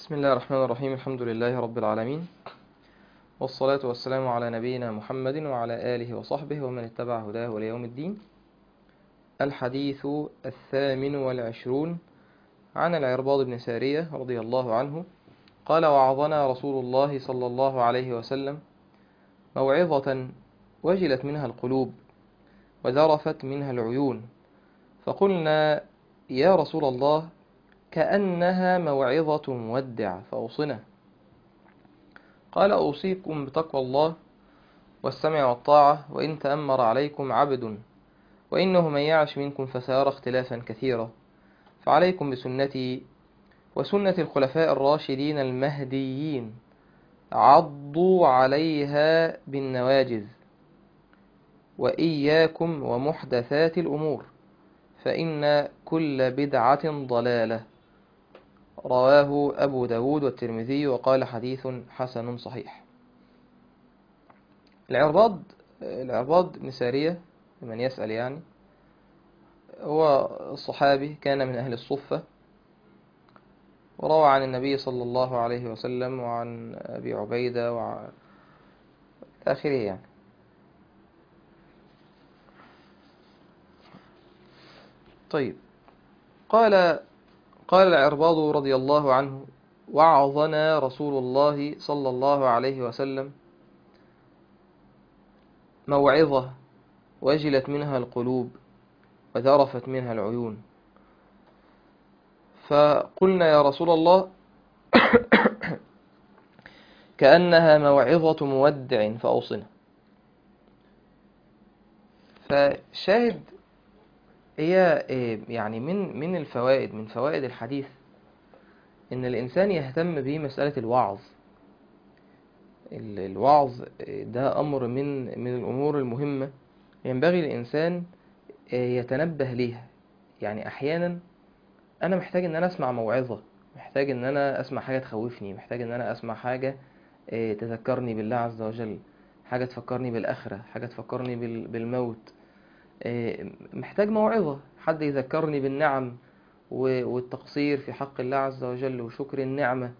بسم الله الرحمن الرحيم الحمد لله رب العالمين والصلاة والسلام على نبينا محمد وعلى آله وصحبه ومن اتبع هداه ليوم الدين الحديث الثامن والعشرون عن العرباض بن سارية رضي الله عنه قال وعظنا رسول الله صلى الله عليه وسلم موعظة وجلت منها القلوب وذرفت منها العيون فقلنا يا رسول الله كأنها موعظة مودع فأوصنا قال أوصيكم بتقوى الله والسمع والطاعة وإن تأمر عليكم عبد وإنه من يعش منكم فسيرى اختلافا كثيرا فعليكم بسنتي وسنة الخلفاء الراشدين المهديين عضوا عليها بالنواجذ وإياكم ومحدثات الأمور فإن كل بدعة ضلالة رواه أبو داود والترمذي وقال حديث حسن صحيح العرباض العرباض بن سارية لمن يسأل يعني هو الصحابي كان من أهل الصفة وروى عن النبي صلى الله عليه وسلم وعن أبي عبيدة وعن آخره يعني طيب قال قال العرباض رضي الله عنه وعظنا رسول الله صلى الله عليه وسلم موعظة وجلت منها القلوب وذرفت منها العيون فقلنا يا رسول الله كأنها موعظة مودع فأوصنا فشاهد هي يعني من من الفوائد من فوائد الحديث ان الانسان يهتم بمسألة الوعظ الوعظ ده امر من من الامور المهمة ينبغي الانسان يتنبه ليها يعني احيانا انا محتاج ان انا اسمع موعظة محتاج ان انا اسمع حاجة تخوفني محتاج ان انا اسمع حاجة تذكرني بالله عز وجل حاجة تفكرني بالاخرة حاجة تفكرني بالموت محتاج موعظة حد يذكرني بالنعم والتقصير في حق الله عز وجل وشكر النعمة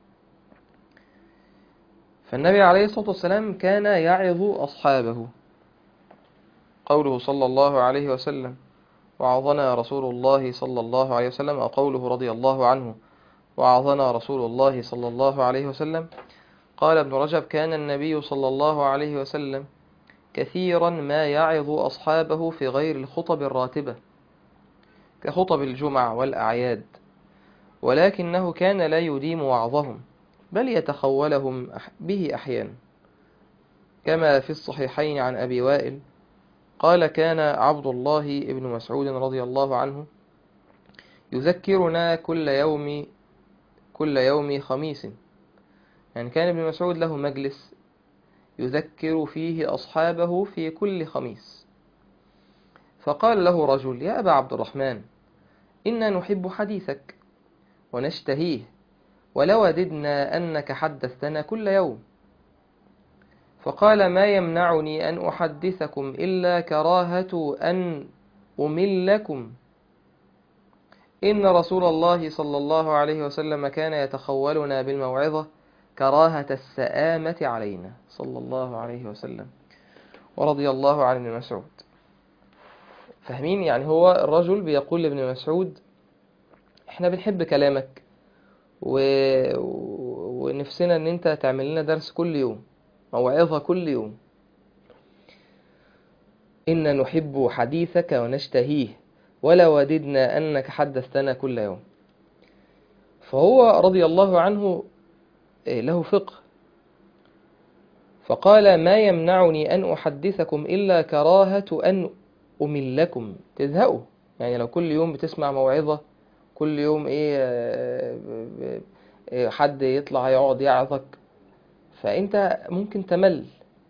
فالنبي عليه الصلاة والسلام كان يعظ أصحابه قوله صلى الله عليه وسلم وعظنا رسول الله صلى الله عليه وسلم أو قوله رضي الله عنه وعظنا رسول الله صلى الله عليه وسلم قال ابن رجب كان النبي صلى الله عليه وسلم كثيرا ما يعظ أصحابه في غير الخطب الراتبة كخطب الجمع والأعياد ولكنه كان لا يديم وعظهم بل يتخولهم به أحيانا كما في الصحيحين عن أبي وائل قال كان عبد الله بن مسعود رضي الله عنه يذكرنا كل يوم كل يوم خميس يعني كان ابن مسعود له مجلس يذكر فيه أصحابه في كل خميس فقال له رجل يا أبا عبد الرحمن إنا نحب حديثك ونشتهيه ولوددنا أنك حدثتنا كل يوم فقال ما يمنعني أن أحدثكم إلا كراهة أن أملكم إن رسول الله صلى الله عليه وسلم كان يتخولنا بالموعظة كراهة السآمة علينا صلى الله عليه وسلم ورضي الله عن ابن مسعود فاهمين يعني هو الرجل بيقول لابن مسعود احنا بنحب كلامك و... ونفسنا ان انت تعمل لنا درس كل يوم موعظة كل يوم إن نحب حديثك ونشتهيه ولا وددنا أنك حدثتنا كل يوم فهو رضي الله عنه له فقه فقال ما يمنعني أن أحدثكم إلا كراهة أن أملكم تزهقوا يعني لو كل يوم بتسمع موعظة كل يوم إيه حد يطلع يقعد يعظك فأنت ممكن تمل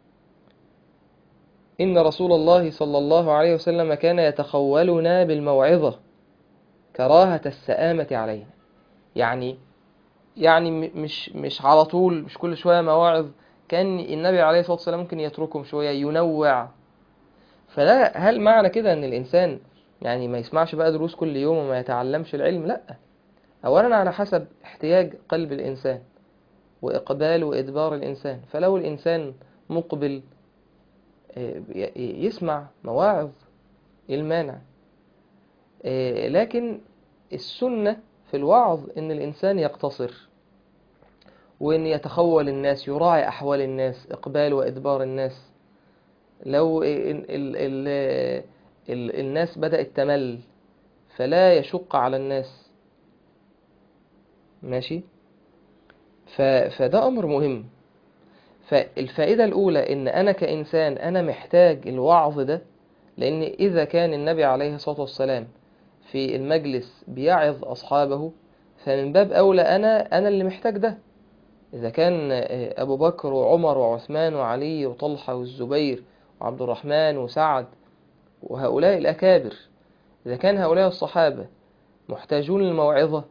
إن رسول الله صلى الله عليه وسلم كان يتخولنا بالموعظة كراهة السآمة علينا يعني يعني مش مش على طول مش كل شوية مواعظ كان النبي عليه الصلاة والسلام ممكن يتركهم شوية ينوع فده هل معنى كده ان الانسان يعني ما يسمعش بقى دروس كل يوم وما يتعلمش العلم لا أولا على حسب احتياج قلب الإنسان وإقبال وإدبار الإنسان فلو الإنسان مقبل آه، ي- يسمع مواعظ إيه المانع آه، لكن السنة في الوعظ إن الإنسان يقتصر وإن يتخول الناس يراعي أحوال الناس إقبال وإدبار الناس لو ال ال ال ال الناس بدأت تمل فلا يشق على الناس ماشي ف فده أمر مهم فالفائدة الأولى إن أنا كإنسان أنا محتاج الوعظ ده لأن إذا كان النبي عليه الصلاة والسلام في المجلس بيعظ أصحابه فمن باب أولى أنا أنا اللي محتاج ده إذا كان أبو بكر وعمر وعثمان وعلي وطلحة والزبير وعبد الرحمن وسعد وهؤلاء الأكابر إذا كان هؤلاء الصحابة محتاجون للموعظة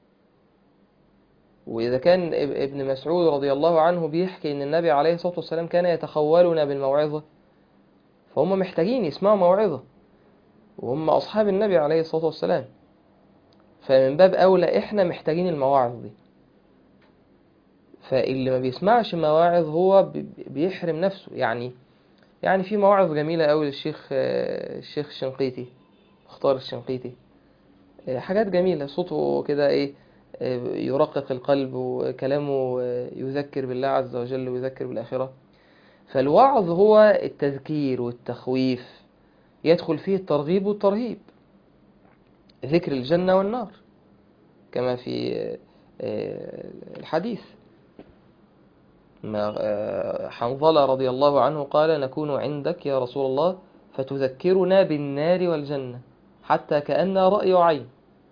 وإذا كان ابن مسعود رضي الله عنه بيحكي إن النبي عليه الصلاة والسلام كان يتخولنا بالموعظة فهم محتاجين يسمعوا موعظة وهم أصحاب النبي عليه الصلاة والسلام فمن باب أولى إحنا محتاجين المواعظ دي فاللي ما بيسمعش مواعظ هو بيحرم نفسه يعني يعني في مواعظ جميلة أوي للشيخ الشيخ الشنقيطي اختار الشنقيطي حاجات جميلة صوته كده إيه يرقق القلب وكلامه يذكر بالله عز وجل ويذكر بالآخرة فالوعظ هو التذكير والتخويف يدخل فيه الترغيب والترهيب ذكر الجنة والنار كما في الحديث حنظلة رضي الله عنه قال نكون عندك يا رسول الله فتذكرنا بالنار والجنة حتى كأن رأي عين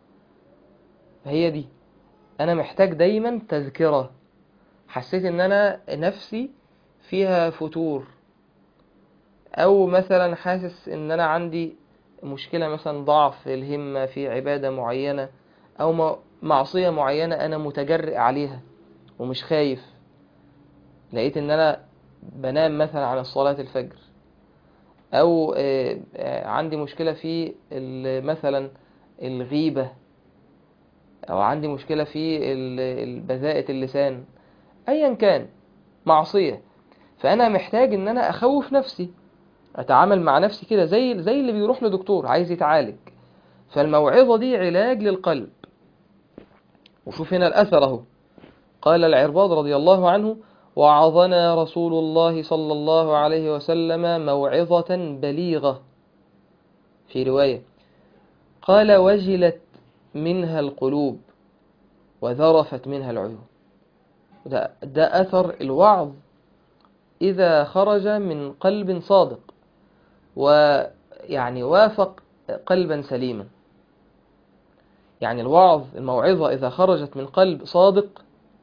هي دي أنا محتاج دايما تذكرة حسيت إن أنا نفسي فيها فتور أو مثلا حاسس إن أنا عندي مشكلة مثلا ضعف الهمة في عبادة معينة أو معصية معينة أنا متجرئ عليها ومش خايف لقيت ان انا بنام مثلا عن صلاة الفجر او عندي مشكلة في مثلا الغيبة او عندي مشكلة في بذاءة اللسان ايا كان معصية فانا محتاج ان انا اخوف نفسي اتعامل مع نفسي كده زي زي اللي بيروح لدكتور عايز يتعالج فالموعظة دي علاج للقلب وشوف هنا الاثر اهو قال العرباض رضي الله عنه وعظنا رسول الله صلى الله عليه وسلم موعظة بليغة في رواية قال وجلت منها القلوب وذرفت منها العيون ده, ده أثر الوعظ إذا خرج من قلب صادق ويعني وافق قلبا سليما يعني الوعظ الموعظة إذا خرجت من قلب صادق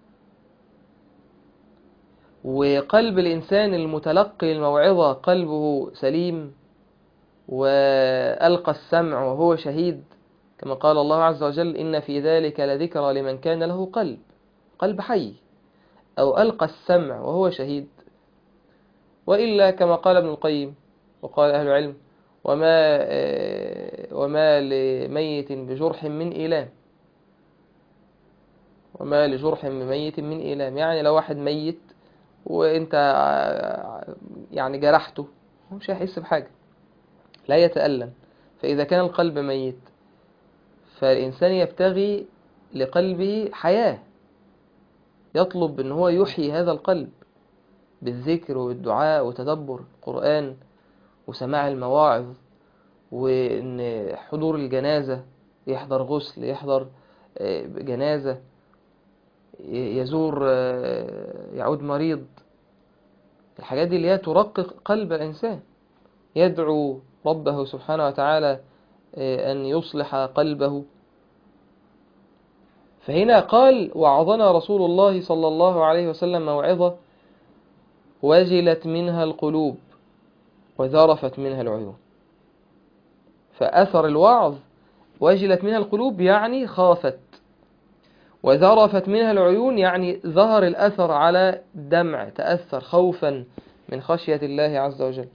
وقلب الإنسان المتلقي الموعظة قلبه سليم وألقى السمع وهو شهيد كما قال الله عز وجل إن في ذلك لذكرى لمن كان له قلب قلب حي أو ألقى السمع وهو شهيد وإلا كما قال ابن القيم وقال أهل العلم وما وما لميت بجرح من إيلام وما لجرح من ميت من إيلام يعني لو واحد ميت وانت يعني جرحته هو مش هيحس بحاجة لا يتألم فإذا كان القلب ميت فالإنسان يبتغي لقلبه حياة يطلب ان هو يحيي هذا القلب بالذكر والدعاء وتدبر القرآن وسماع المواعظ وان حضور الجنازة يحضر غسل يحضر جنازة يزور يعود مريض الحاجات دي اللي هي ترقق قلب الإنسان يدعو ربه سبحانه وتعالى أن يصلح قلبه فهنا قال وعظنا رسول الله صلى الله عليه وسلم موعظة وجلت منها القلوب وذرفت منها العيون فأثر الوعظ وجلت منها القلوب يعني خافت وذرفت منها العيون يعني ظهر الأثر على دمع تأثر خوفا من خشية الله عز وجل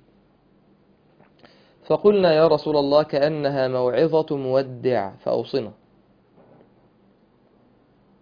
فقلنا يا رسول الله كأنها موعظة مودع فأوصنا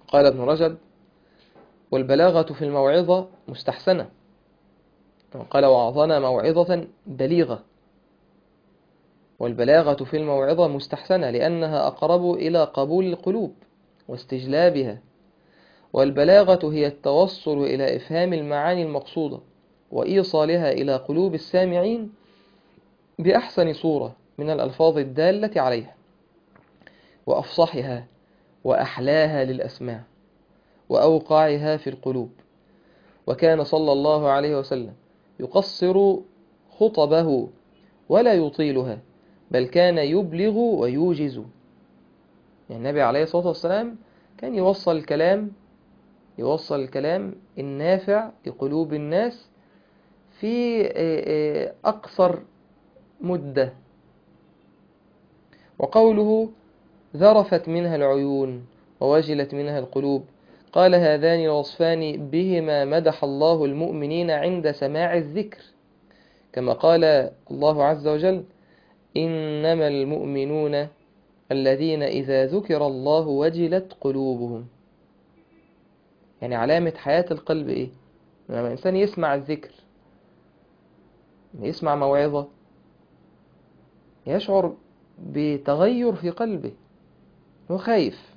قال ابن رجب والبلاغة في الموعظة مستحسنة قال وعظنا موعظة بليغة والبلاغة في الموعظة مستحسنة لأنها أقرب إلى قبول القلوب واستجلابها والبلاغة هي التوصل إلى إفهام المعاني المقصودة وإيصالها إلى قلوب السامعين بأحسن صورة من الألفاظ الدالة عليها وأفصحها وأحلاها للأسماع وأوقعها في القلوب وكان صلى الله عليه وسلم يقصر خطبه ولا يطيلها بل كان يبلغ ويوجز يعني النبي عليه الصلاة والسلام كان يوصل الكلام يوصل الكلام النافع لقلوب الناس في أقصر مدة وقوله ذرفت منها العيون ووجلت منها القلوب قال هذان الوصفان بهما مدح الله المؤمنين عند سماع الذكر كما قال الله عز وجل إنما المؤمنون الذين إذا ذكر الله وجلت قلوبهم يعني علامة حياة القلب إيه؟ لما الإنسان يسمع الذكر يسمع موعظة يشعر بتغير في قلبه هو خايف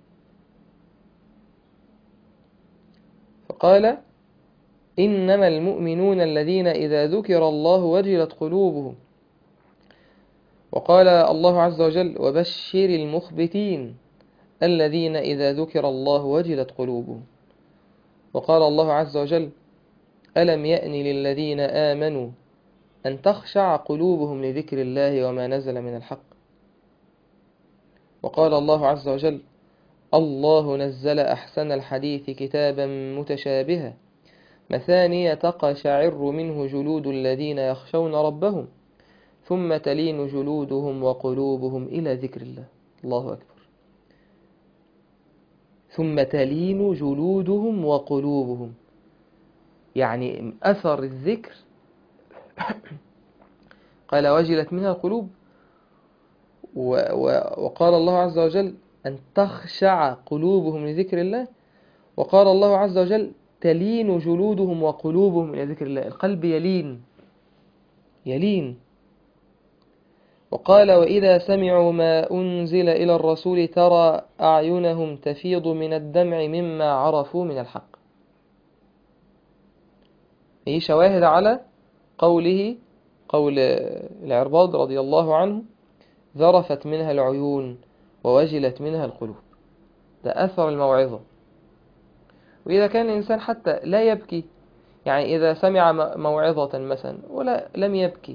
فقال إنما المؤمنون الذين إذا ذكر الله وجلت قلوبهم وقال الله عز وجل وبشر المخبتين الذين إذا ذكر الله وجلت قلوبهم وقال الله عز وجل ألم يأن للذين آمنوا أن تخشع قلوبهم لذكر الله وما نزل من الحق وقال الله عز وجل الله نزل أحسن الحديث كتابا متشابها مثانية تقشعر منه جلود الذين يخشون ربهم ثم تلين جلودهم وقلوبهم إلى ذكر الله الله أكبر ثم تلين جلودهم وقلوبهم يعني أثر الذكر قال وجلت منها القلوب و و وقال الله عز وجل أن تخشع قلوبهم لذكر الله وقال الله عز وجل تلين جلودهم وقلوبهم إلى ذكر الله القلب يلين يلين وقال وإذا سمعوا ما أنزل إلى الرسول ترى أعينهم تفيض من الدمع مما عرفوا من الحق هي شواهد على قوله قول العرباض رضي الله عنه ذرفت منها العيون ووجلت منها القلوب ده أثر الموعظة وإذا كان الإنسان حتى لا يبكي يعني إذا سمع موعظة مثلا ولا لم يبكي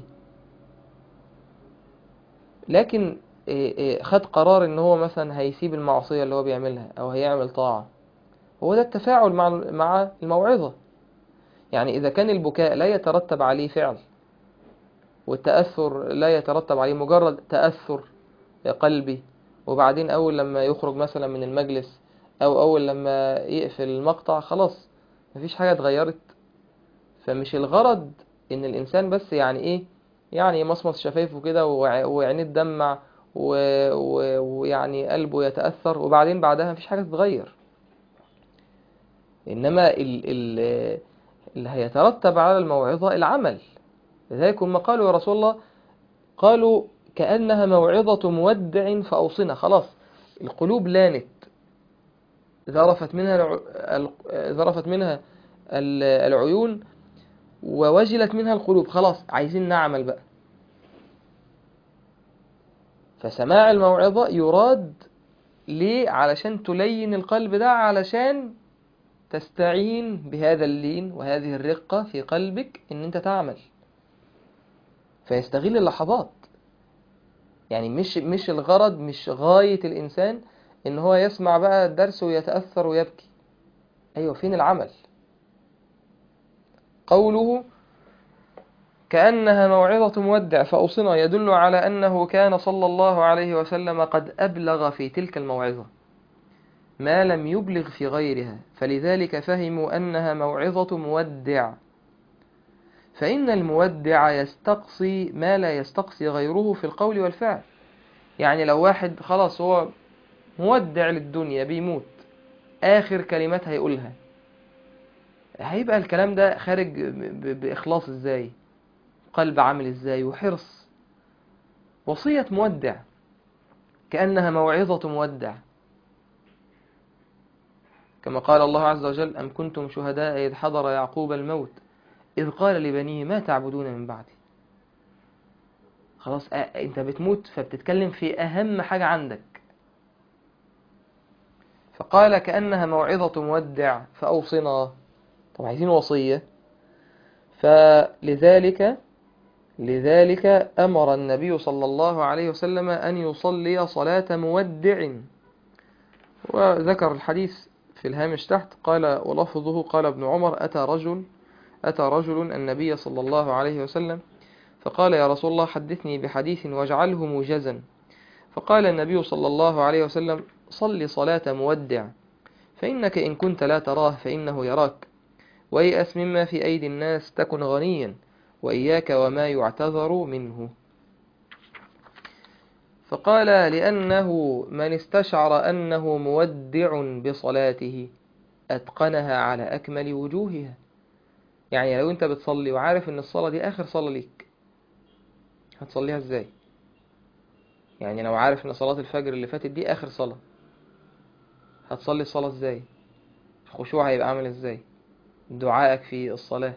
لكن خد قرار ان هو مثلا هيسيب المعصية اللي هو بيعملها او هيعمل طاعة هو ده التفاعل مع مع الموعظة يعني اذا كان البكاء لا يترتب عليه فعل والتأثر لا يترتب عليه مجرد تأثر قلبي وبعدين اول لما يخرج مثلا من المجلس او اول لما يقفل المقطع خلاص مفيش حاجة اتغيرت فمش الغرض ان الانسان بس يعني ايه يعني يمصمص شفايفه كده وعينيه تدمع ويعني قلبه يتأثر وبعدين بعدها مفيش حاجة تتغير إنما ال ال اللي هيترتب على الموعظة العمل لذلك هم قالوا يا رسول الله قالوا كأنها موعظة مودع فأوصنا خلاص القلوب لانت ذرفت منها ذرفت منها العيون ووجلت منها القلوب خلاص عايزين نعمل بقى فسماع الموعظة يراد ليه علشان تلين القلب ده علشان تستعين بهذا اللين وهذه الرقة في قلبك ان انت تعمل فيستغل اللحظات يعني مش مش الغرض مش غاية الإنسان ان هو يسمع بقى الدرس ويتأثر ويبكي ايوه فين العمل قوله كأنها موعظة مودع فأوصنا يدل على أنه كان صلى الله عليه وسلم قد أبلغ في تلك الموعظة ما لم يبلغ في غيرها فلذلك فهموا أنها موعظة مودع فإن المودع يستقصي ما لا يستقصي غيره في القول والفعل يعني لو واحد خلاص هو مودع للدنيا بيموت آخر كلمات هيقولها هيبقى الكلام ده خارج ب- بإخلاص ازاي قلب عامل ازاي وحرص وصية مودع كأنها موعظة مودع كما قال الله عز وجل أم كنتم شهداء إذ حضر يعقوب الموت إذ قال لبنيه ما تعبدون من بعدي خلاص آه، أنت بتموت فبتتكلم في أهم حاجة عندك فقال كأنها موعظة مودع فأوصنا طب عايزين وصية فلذلك لذلك أمر النبي صلى الله عليه وسلم أن يصلي صلاة مودع وذكر الحديث في الهامش تحت قال ولفظه قال ابن عمر أتى رجل أتى رجل النبي صلى الله عليه وسلم فقال يا رسول الله حدثني بحديث واجعله موجزا فقال النبي صلى الله عليه وسلم صل صلاة مودع فإنك إن كنت لا تراه فإنه يراك ويأس مما في أيدي الناس تكن غنيا وإياك وما يعتذر منه فقال لأنه من استشعر أنه مودع بصلاته أتقنها على أكمل وجوهها يعني لو أنت بتصلي وعارف أن الصلاة دي آخر صلاة ليك هتصليها إزاي يعني لو عارف أن صلاة الفجر اللي فاتت دي آخر صلاة هتصلي الصلاة إزاي الخشوع هيبقى عامل إزاي دعائك في الصلاة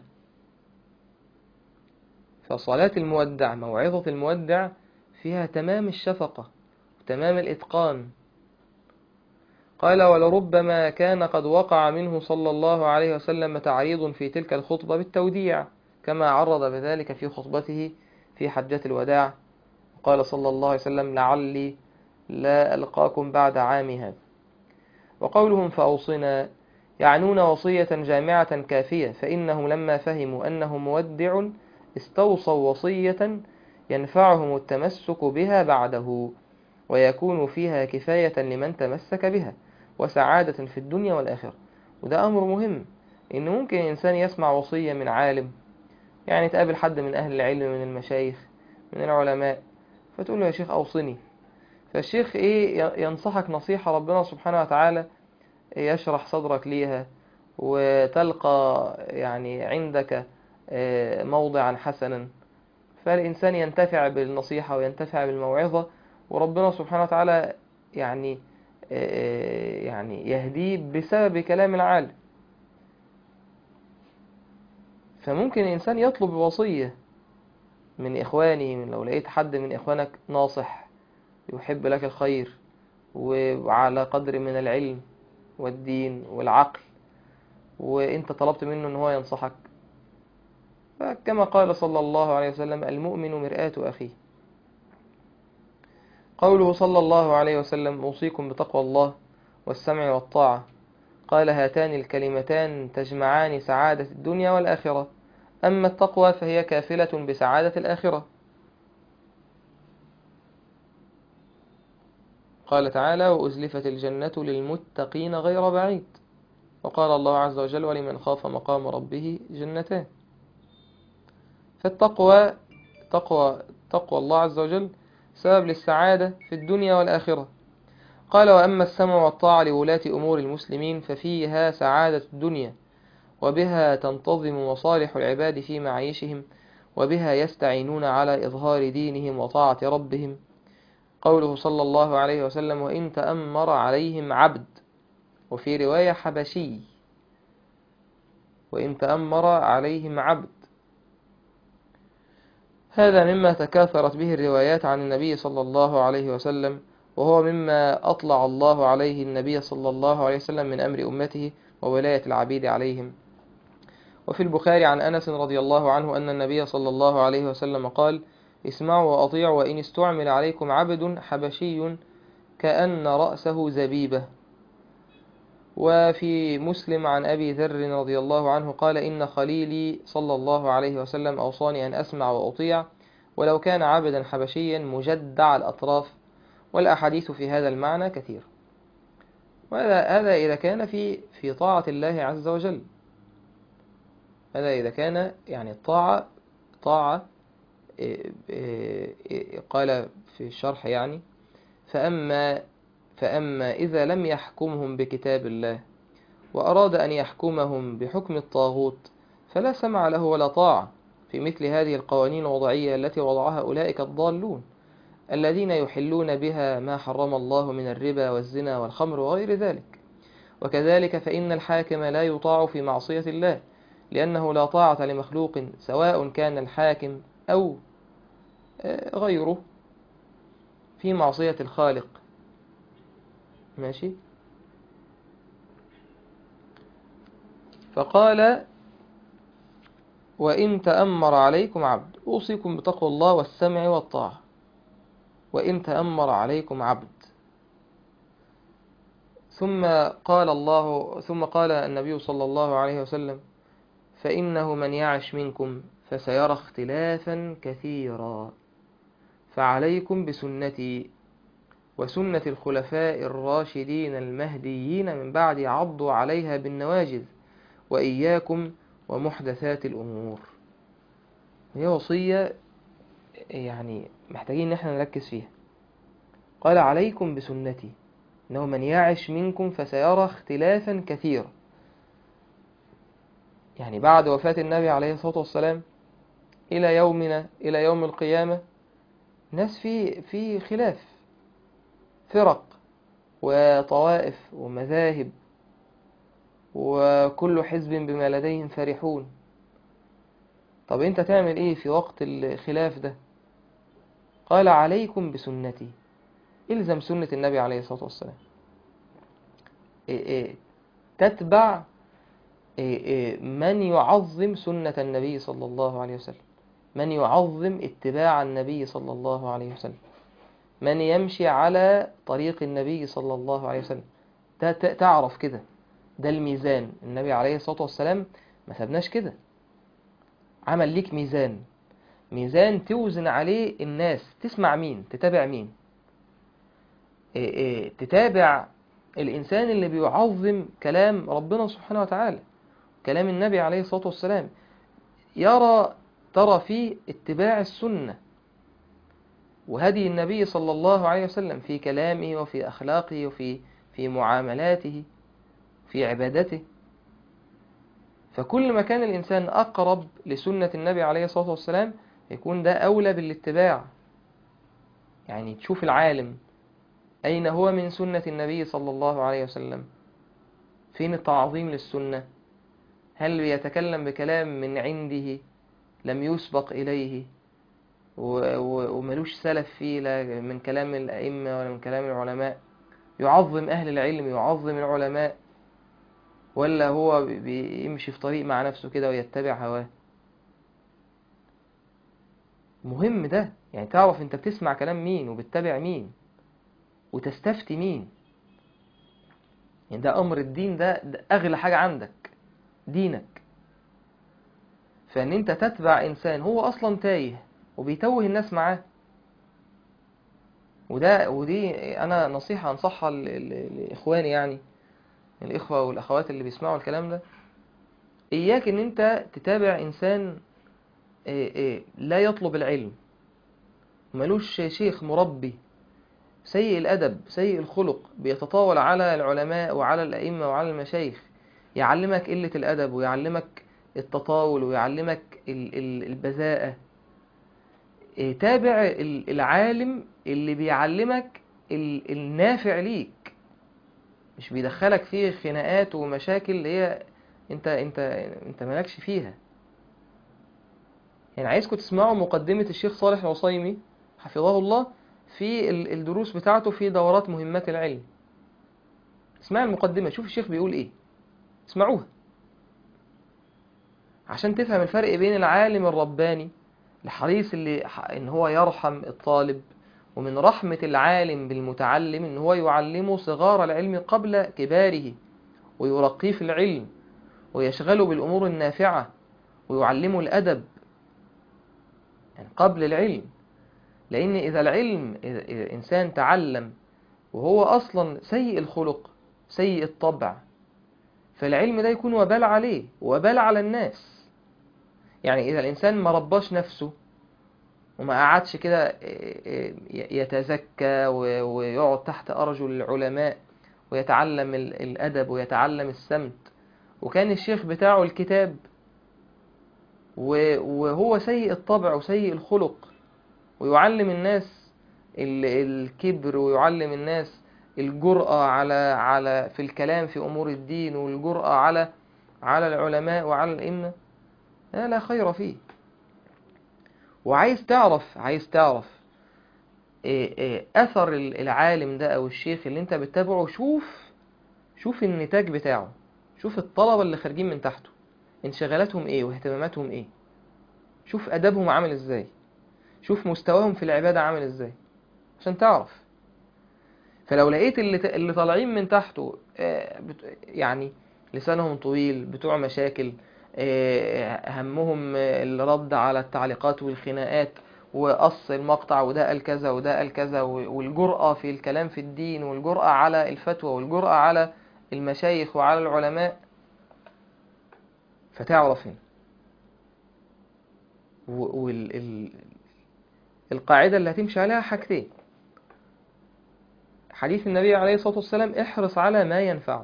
فصلاة المودع موعظة المودع فيها تمام الشفقة وتمام الإتقان قال ولربما كان قد وقع منه صلى الله عليه وسلم تعريض في تلك الخطبة بالتوديع كما عرض بذلك في خطبته في حجة الوداع قال صلى الله عليه وسلم لعلي لا ألقاكم بعد عام هذا وقولهم فأوصنا يعنون وصية جامعة كافية فإنهم لما فهموا أنه مودع استوصوا وصية ينفعهم التمسك بها بعده ويكون فيها كفاية لمن تمسك بها وسعادة في الدنيا والآخرة وده أمر مهم إن ممكن إنسان يسمع وصية من عالم يعني تقابل حد من أهل العلم من المشايخ من العلماء فتقول له يا شيخ أوصني فالشيخ إيه ينصحك نصيحة ربنا سبحانه وتعالى يشرح صدرك ليها وتلقى يعني عندك موضعا حسنا فالإنسان ينتفع بالنصيحة وينتفع بالموعظة وربنا سبحانه وتعالى يعني يعني يهديه بسبب كلام العالم فممكن الإنسان يطلب وصية من إخواني من لو لقيت حد من إخوانك ناصح يحب لك الخير وعلى قدر من العلم والدين والعقل وانت طلبت منه ان هو ينصحك فكما قال صلى الله عليه وسلم المؤمن مرآة أخيه قوله صلى الله عليه وسلم أوصيكم بتقوى الله والسمع والطاعة قال هاتان الكلمتان تجمعان سعادة الدنيا والآخرة أما التقوى فهي كافلة بسعادة الآخرة قال تعالى وأزلفت الجنة للمتقين غير بعيد وقال الله عز وجل ولمن خاف مقام ربه جنتان فالتقوى تقوى تقوى الله عز وجل سبب للسعادة في الدنيا والآخرة قال وأما السمع والطاعة لولاة أمور المسلمين ففيها سعادة الدنيا وبها تنتظم مصالح العباد في معيشهم وبها يستعينون على إظهار دينهم وطاعة ربهم قوله صلى الله عليه وسلم وإن تأمر عليهم عبد وفي رواية حبشي وإن تأمر عليهم عبد هذا مما تكاثرت به الروايات عن النبي صلى الله عليه وسلم وهو مما أطلع الله عليه النبي صلى الله عليه وسلم من أمر أمته وولاية العبيد عليهم وفي البخاري عن أنس رضي الله عنه أن النبي صلى الله عليه وسلم قال اسمعوا وأطيعوا وإن استعمل عليكم عبد حبشي كأن رأسه زبيبة وفي مسلم عن أبي ذر رضي الله عنه قال إن خليلي صلى الله عليه وسلم أوصاني أن أسمع وأطيع ولو كان عبدا حبشيا مجدع الأطراف والأحاديث في هذا المعنى كثير وهذا هذا إذا كان في في طاعة الله عز وجل هذا إذا كان يعني الطاعة طاعة قال في الشرح يعني فأما فأما إذا لم يحكمهم بكتاب الله وأراد أن يحكمهم بحكم الطاغوت فلا سمع له ولا طاعة في مثل هذه القوانين الوضعية التي وضعها أولئك الضالون الذين يحلون بها ما حرم الله من الربا والزنا والخمر وغير ذلك وكذلك فإن الحاكم لا يطاع في معصية الله لأنه لا طاعة لمخلوق سواء كان الحاكم أو غيره في معصية الخالق ماشي فقال وإن تأمر عليكم عبد أوصيكم بتقوى الله والسمع والطاعة وإن تأمر عليكم عبد ثم قال الله ثم قال النبي صلى الله عليه وسلم فإنه من يعش منكم فسيرى اختلافا كثيرا فعليكم بسنتي وسنة الخلفاء الراشدين المهديين من بعد عضوا عليها بالنواجذ وإياكم ومحدثات الأمور هي وصية يعني محتاجين ان احنا نركز فيها قال عليكم بسنتي انه من يعش منكم فسيرى اختلافا كثيرا يعني بعد وفاة النبي عليه الصلاة والسلام إلى يومنا إلى يوم القيامة ناس في في خلاف فرق وطوائف ومذاهب وكل حزب بما لديهم فرحون طب انت تعمل ايه في وقت الخلاف ده قال عليكم بسنتي الزم سنة النبي عليه الصلاة والسلام إيه إيه تتبع إيه من يعظم سنة النبي صلى الله عليه وسلم من يعظم اتباع النبي صلى الله عليه وسلم من يمشي على طريق النبي صلى الله عليه وسلم ده تعرف كده ده الميزان النبي عليه الصلاة والسلام ما سابناش كده عمل ليك ميزان ميزان توزن عليه الناس تسمع مين تتابع مين إيه إيه تتابع الإنسان اللي بيعظم كلام ربنا سبحانه وتعالى كلام النبي عليه الصلاة والسلام يرى ترى فيه اتباع السنة وهدي النبي صلى الله عليه وسلم في كلامه وفي أخلاقه وفي في معاملاته في عبادته فكل ما كان الإنسان أقرب لسنة النبي عليه الصلاة والسلام يكون ده أولى بالاتباع يعني تشوف العالم أين هو من سنة النبي صلى الله عليه وسلم فين التعظيم للسنة هل يتكلم بكلام من عنده لم يسبق إليه وملوش سلف فيه لا من كلام الأئمة ولا من كلام العلماء يعظم أهل العلم يعظم العلماء ولا هو بيمشي في طريق مع نفسه كده ويتبع هواه مهم ده يعني تعرف انت بتسمع كلام مين وبتتبع مين وتستفتي مين يعني ده أمر الدين ده, ده أغلى حاجة عندك دينك فان انت تتبع انسان هو اصلا تايه وبيتوه الناس معاه وده ودي انا نصيحة انصحها لاخواني يعني الاخوة والاخوات اللي بيسمعوا الكلام ده اياك ان انت تتابع انسان لا يطلب العلم ملوش شيخ مربي سيء الادب سيء الخلق بيتطاول على العلماء وعلى الائمة وعلى المشايخ يعلمك قلة الادب ويعلمك التطاول ويعلمك البذاءة تابع العالم اللي بيعلمك النافع ليك مش بيدخلك فيه خناقات ومشاكل اللي هي انت انت انت مالكش فيها يعني عايزكم تسمعوا مقدمة الشيخ صالح العصيمي حفظه الله في الدروس بتاعته في دورات مهمات العلم اسمع المقدمة شوف الشيخ بيقول ايه اسمعوها عشان تفهم الفرق بين العالم الرباني الحريص اللي ان هو يرحم الطالب ومن رحمة العالم بالمتعلم ان هو يعلمه صغار العلم قبل كباره ويرقيه في العلم ويشغله بالأمور النافعة ويعلمه الأدب يعني قبل العلم لأن إذا العلم إذا إنسان تعلم وهو أصلا سيء الخلق سيء الطبع فالعلم ده يكون وبال عليه وبال على الناس يعني إذا الإنسان ما رباش نفسه وما قعدش كده يتزكى ويقعد تحت أرجل العلماء ويتعلم ال- الأدب ويتعلم السمت وكان الشيخ بتاعه الكتاب و- وهو سيء الطبع وسيء الخلق ويعلم الناس ال- الكبر ويعلم الناس الجرأة على على في الكلام في أمور الدين والجرأة على على العلماء وعلى الأئمة لا لا خير فيه وعايز تعرف عايز تعرف إيه إيه أثر ال- العالم ده أو الشيخ اللي أنت بتتابعه شوف شوف النتاج بتاعه شوف الطلبة اللي خارجين من تحته انشغالاتهم إيه واهتماماتهم إيه شوف أدبهم عامل إزاي شوف مستواهم في العبادة عامل إزاي عشان تعرف فلو لقيت اللي ت- اللي طالعين من تحته آه، بت- يعني لسانهم طويل بتوع مشاكل آه، همهم آه، الرد على التعليقات والخناقات وقص المقطع وده قال كذا وده قال كذا و- والجرأة في الكلام في الدين والجرأة على الفتوى والجرأة على المشايخ وعلى العلماء فتعرف هنا والقاعدة اللي هتمشي عليها حاجتين حديث النبي عليه الصلاة والسلام احرص على ما ينفعك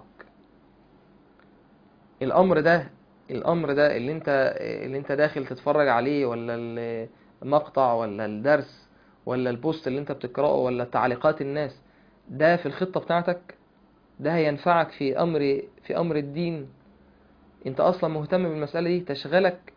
الأمر ده الأمر ده اللي انت اللي انت داخل تتفرج عليه ولا المقطع ولا الدرس ولا البوست اللي انت بتقرأه ولا تعليقات الناس ده في الخطة بتاعتك ده هينفعك في أمر في أمر الدين انت أصلا مهتم بالمسألة دي تشغلك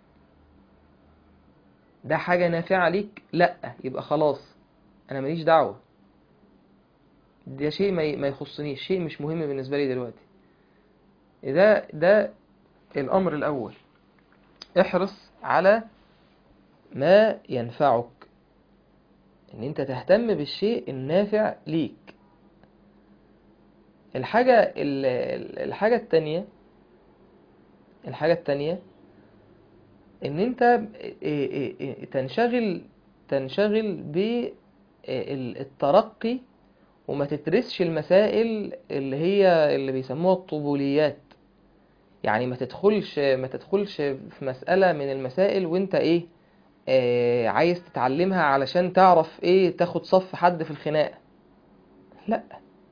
ده حاجة نافعة ليك لا يبقى خلاص أنا ماليش دعوة ده شيء ما ما يخصنيش شيء مش مهم بالنسبة لي دلوقتي ده ده الأمر الأول احرص على ما ينفعك ان انت تهتم بالشيء النافع ليك الحاجة ال- ال- الحاجة التانية الحاجة التانية ان انت تنشغل تنشغل بالترقي وما تدرسش المسائل اللي هي اللي بيسموها الطبوليات يعني ما تدخلش ما تدخلش في مسألة من المسائل وانت ايه آه عايز تتعلمها علشان تعرف ايه تاخد صف حد في الخناقة لا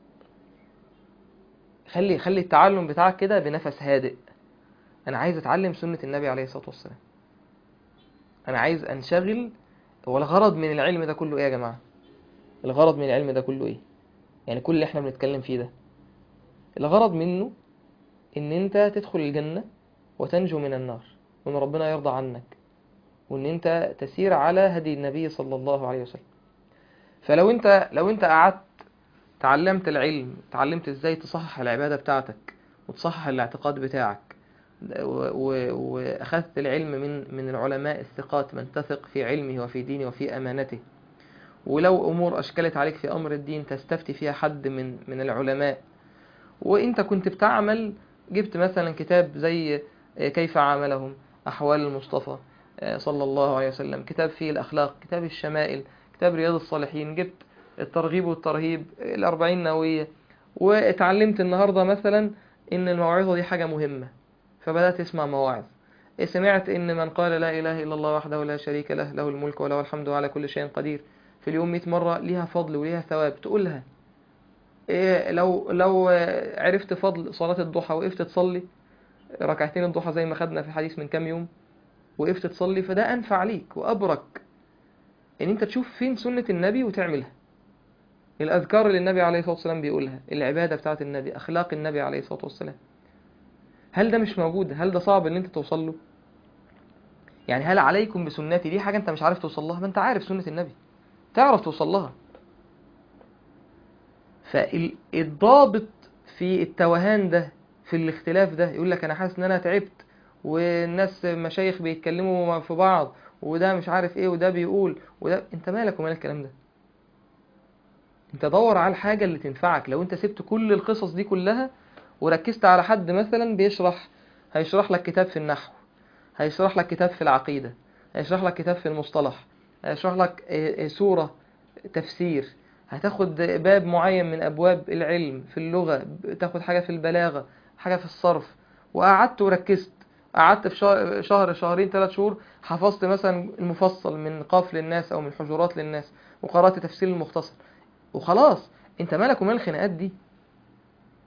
خلي خلي التعلم بتاعك كده بنفس هادئ انا عايز اتعلم سنة النبي عليه الصلاة والسلام انا عايز انشغل هو الغرض من العلم ده كله ايه يا جماعة الغرض من العلم ده كله ايه يعني كل اللي احنا بنتكلم فيه ده الغرض منه ان انت تدخل الجنة وتنجو من النار وان ربنا يرضى عنك وان انت تسير على هدي النبي صلى الله عليه وسلم فلو انت لو انت قعدت تعلمت العلم تعلمت ازاي تصحح العبادة بتاعتك وتصحح الاعتقاد بتاعك و- و- واخذت العلم من من العلماء الثقات من تثق في علمه وفي دينه وفي امانته ولو امور اشكلت عليك في امر الدين تستفتي فيها حد من من العلماء وانت كنت بتعمل جبت مثلا كتاب زي كيف عاملهم احوال المصطفى صلى الله عليه وسلم كتاب فيه الاخلاق كتاب الشمائل كتاب رياض الصالحين جبت الترغيب والترهيب الأربعين نووية واتعلمت النهاردة مثلا إن الموعظة دي حاجة مهمة فبدأت تسمع مواعظ سمعت إن من قال لا إله إلا الله وحده لا شريك له له الملك وله الحمد على كل شيء قدير في اليوم 100 مرة ليها فضل وليها ثواب تقولها إيه لو لو عرفت فضل صلاة الضحى وقفت تصلي ركعتين الضحى زي ما خدنا في الحديث من كام يوم وقفت تصلي فده أنفع ليك وأبرك إن أنت تشوف فين سنة النبي وتعملها الأذكار اللي النبي عليه الصلاة والسلام بيقولها العبادة بتاعة النبي أخلاق النبي عليه الصلاة والسلام هل ده مش موجود هل ده صعب ان انت توصل له يعني هل عليكم بسنتي دي حاجة انت مش عارف توصل لها ما انت عارف سنة النبي تعرف توصل لها فالضابط في التوهان ده في الاختلاف ده يقول لك انا حاسس ان انا تعبت والناس مشايخ بيتكلموا في بعض وده مش عارف ايه وده بيقول وده انت مالك ومال الكلام ده انت دور على الحاجة اللي تنفعك لو انت سبت كل القصص دي كلها وركزت على حد مثلا بيشرح هيشرح لك كتاب في النحو هيشرح لك كتاب في العقيدة هيشرح لك كتاب في المصطلح هيشرح لك سورة تفسير هتاخد باب معين من أبواب العلم في اللغة تاخد حاجة في البلاغة حاجة في الصرف وقعدت وركزت قعدت في شهر شهرين ثلاث شهور حفظت مثلا المفصل من قاف للناس أو من حجرات للناس وقرأت تفسير المختصر وخلاص انت مالك ومال الخناقات دي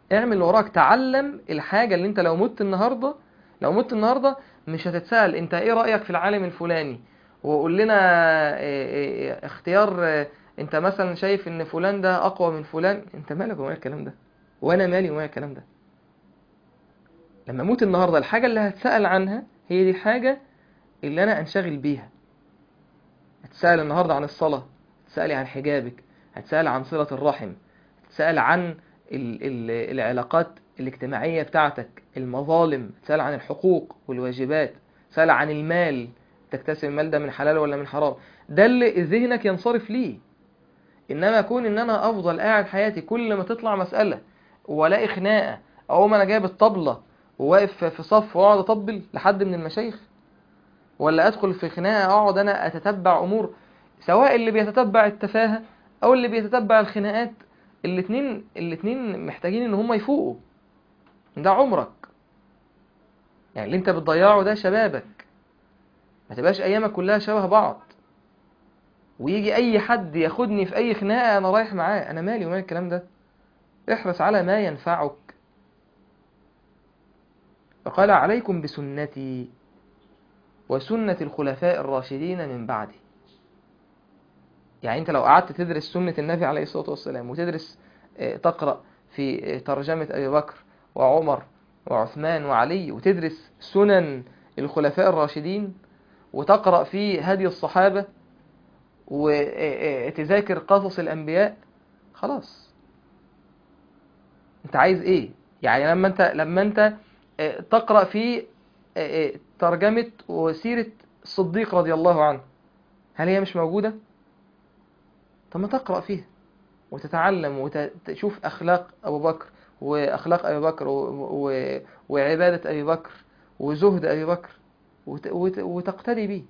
اعمل اللي وراك تعلم الحاجة اللي انت لو مت النهاردة لو مت النهاردة مش هتتسأل انت ايه رأيك في العالم الفلاني وقول لنا إيه إيه اختيار إيه انت مثلا شايف ان فلان ده اقوى من فلان انت مالك ومال الكلام ده وانا مالي ومال الكلام ده لما اموت النهارده الحاجه اللي هتسال عنها هي دي الحاجه اللي انا انشغل بيها هتسال النهارده عن الصلاه هتسالي عن حجابك هتسال عن صله الرحم هتسال عن ال ال العلاقات الاجتماعيه بتاعتك المظالم هتسال عن الحقوق والواجبات هتسال عن المال تكتسب المال ده من حلال ولا من حرام ده اللي ذهنك ينصرف ليه انما اكون ان انا افضل قاعد حياتي كل ما تطلع مسألة والاقي خناقة او ما انا جايب الطبلة وواقف في صف واقعد اطبل لحد من المشايخ ولا ادخل في خناقة اقعد انا اتتبع امور سواء اللي بيتتبع التفاهة او اللي بيتتبع الخناقات الاتنين الاتنين محتاجين ان هم يفوقوا ده عمرك يعني اللي انت بتضيعه ده شبابك ما تبقاش ايامك كلها شبه بعض ويجي اي حد ياخدني في اي خناقه انا رايح معاه انا مالي ومال الكلام ده احرص على ما ينفعك فقال عليكم بسنتي وسنة الخلفاء الراشدين من بعدي يعني انت لو قعدت تدرس سنة النبي عليه الصلاة والسلام وتدرس تقرأ في ترجمة أبي بكر وعمر وعثمان وعلي وتدرس سنن الخلفاء الراشدين وتقرأ في هدي الصحابة وتذاكر قصص الأنبياء خلاص انت عايز ايه يعني لما انت لما انت تقرأ في ترجمة وسيرة الصديق رضي الله عنه هل هي مش موجودة طب ما تقرأ فيها وتتعلم وتشوف أخلاق أبو بكر وأخلاق أبي بكر وعبادة أبي بكر وزهد أبي بكر وتقتدي بيه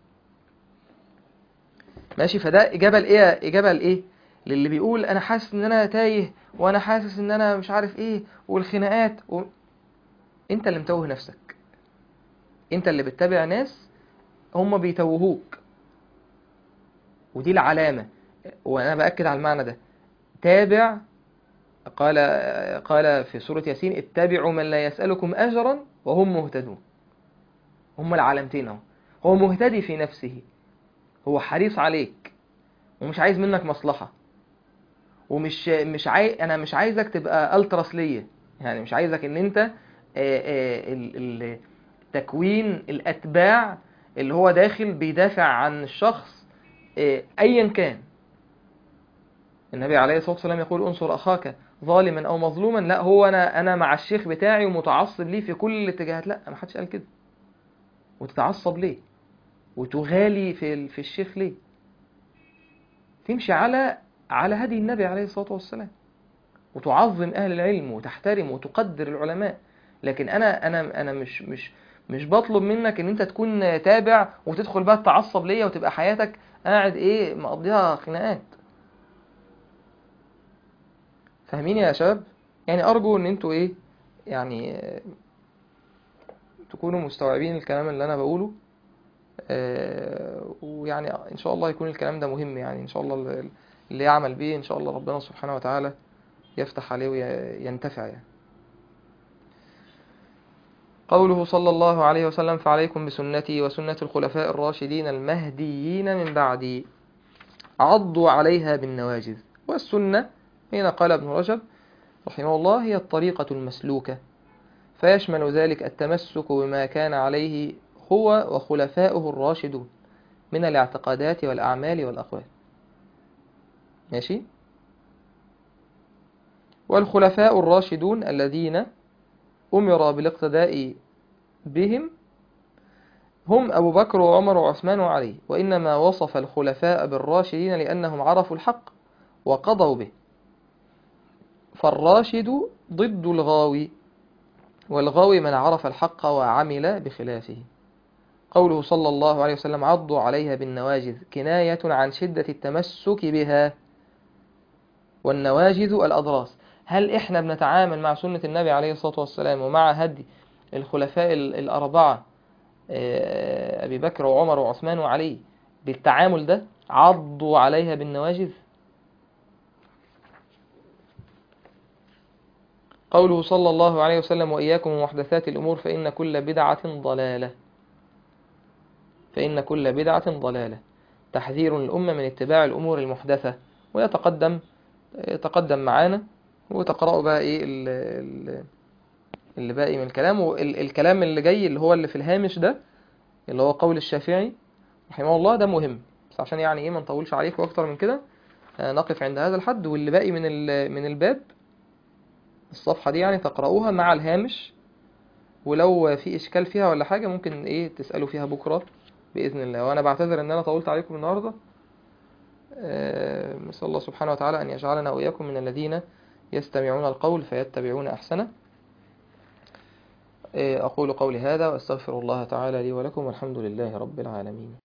ماشي فده إجابة لإيه إجابة لإيه للي بيقول أنا حاسس إن أنا تايه وأنا حاسس إن أنا مش عارف إيه والخناقات و... أنت اللي متوه نفسك أنت اللي بتتابع ناس هم بيتوهوك ودي العلامة وأنا بأكد على المعنى ده تابع قال قال في سورة ياسين اتبعوا من لا يسألكم أجرا وهم مهتدون هم العلامتين اهو هو مهتدي في نفسه هو حريص عليك ومش عايز منك مصلحة ومش مش عاي... انا مش عايزك تبقى التراس ليا يعني مش عايزك ان انت تكوين الاتباع اللي هو داخل بيدافع عن الشخص ايا كان النبي عليه الصلاة والسلام يقول انصر اخاك ظالما او مظلوما لا هو انا انا مع الشيخ بتاعي ومتعصب ليه في كل الاتجاهات لا ما حدش قال كده وتتعصب ليه وتغالي في في الشيخ ليه تمشي على على هدي النبي عليه الصلاة والسلام وتعظم أهل العلم وتحترم وتقدر العلماء لكن أنا أنا أنا مش مش مش بطلب منك إن أنت تكون تابع وتدخل بقى تتعصب ليا وتبقى حياتك قاعد إيه مقضيها خناقات فاهمين يا شباب يعني أرجو إن أنتوا إيه يعني تكونوا مستوعبين الكلام اللي أنا بقوله ويعني إن شاء الله يكون الكلام ده مهم يعني إن شاء الله اللي يعمل به إن شاء الله ربنا سبحانه وتعالى يفتح عليه وينتفع يعني. قوله صلى الله عليه وسلم فعليكم بسنتي وسنة الخلفاء الراشدين المهديين من بعدي عضوا عليها بالنواجذ والسنة هنا قال ابن رجب رحمه الله هي الطريقة المسلوكة فيشمل ذلك التمسك بما كان عليه هو وخلفاؤه الراشدون من الاعتقادات والأعمال والأقوال ماشي والخلفاء الراشدون الذين أمر بالاقتداء بهم هم أبو بكر وعمر وعثمان وعلي وإنما وصف الخلفاء بالراشدين لأنهم عرفوا الحق وقضوا به فالراشد ضد الغاوي والغاوي من عرف الحق وعمل بخلافه قوله صلى الله عليه وسلم عضوا عليها بالنواجذ كناية عن شدة التمسك بها والنواجذ الأضراس هل إحنا بنتعامل مع سنة النبي عليه الصلاة والسلام ومع هدي الخلفاء الأربعة أبي بكر وعمر وعثمان وعلي بالتعامل ده عضوا عليها بالنواجذ قوله صلى الله عليه وسلم وإياكم ومحدثات الأمور فإن كل بدعة ضلالة فإن كل بدعة ضلالة تحذير الأمة من اتباع الأمور المحدثة ويتقدم تقدم معانا وتقرأوا بقى إيه ال- ال- اللي باقي من الكلام والكلام اللي جاي اللي هو اللي في الهامش ده اللي هو قول الشافعي رحمه الله ده مهم بس عشان يعني ايه ما نطولش عليكم اكتر من كده آه، نقف عند هذا الحد واللي باقي من ال- من الباب الصفحة دي يعني تقرأوها مع الهامش ولو في إشكال فيها ولا حاجة ممكن إيه تسألوا فيها بكرة بإذن الله وأنا بعتذر إن أنا طولت عليكم النهاردة آه، نسأل الله سبحانه وتعالى أن يجعلنا وإياكم من الذين يستمعون القول فيتبعون أحسنه آه، أقول قولي هذا وأستغفر الله تعالى لي ولكم والحمد لله رب العالمين